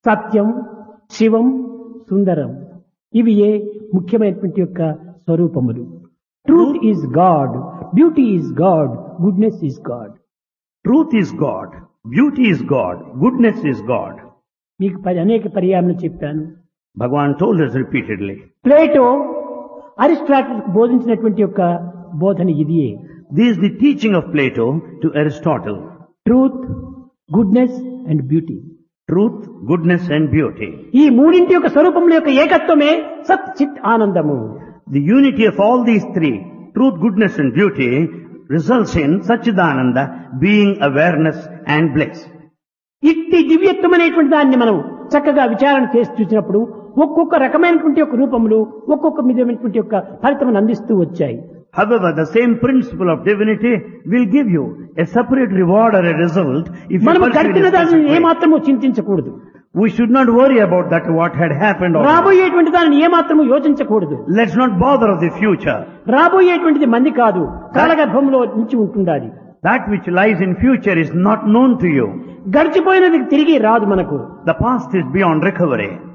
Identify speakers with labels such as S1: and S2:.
S1: సత్యం శివం సుందరం ఇవి ఏ ముఖ్యమైనటువంటి యొక్క స్వరూపములు truth is God beauty is God goodness is God
S2: Truth is God. Beauty is God. Goodness is God.
S1: మీకు పరి- అనేక పర్యాలను చెప్పాను
S2: Bhagavan told us repeatedly.
S1: Plato Aristotle బోధించినటువంటి యొక్క బోధన ఇదియే
S2: This is the teaching of Plato to Aristotle.
S1: Truth goodness and beauty
S2: Truth, goodness and beauty.
S1: ఈ మూడింటి యొక్క స్వరూపముల యొక్క ఏకత్వమే సత్ చిత్ ఆనందము
S2: The unity of all these three, truth, goodness and beauty, results in Sachidananda being awareness and bliss.
S1: ఇట్టి దివ్యత్వం అనేటువంటి దాన్ని మనం చక్కగా విచారణ చేసి చూసినప్పుడు ఒక్కొక్క రకమైనటువంటి యొక్క రూపములు ఒక్కొక్క విధమైనటువంటి యొక్క ఫలితమును అందిస్తూ వచ్చాయి
S2: However, the same principle of divinity will give you a separate reward or a result if you
S1: మనం
S2: pursue it
S1: గడిపిన
S2: in a
S1: దానిని
S2: specific way.
S1: ఏమాత్రము చింతించకూడదు
S2: We should not worry about that what had happened or
S1: రాబోయేటువంటి దానిని ఏమాత్రము యోచించకూడదు
S2: let's not bother of the future.
S1: రాబోయేటువంటిది మంది కాదు కాలగర్భంలో నుంచి ఉంటుండాలి
S2: That which lies in future is not known to you.
S1: గడిచిపోయినది తిరిగి రాదు మనకు
S2: The past is beyond recovery.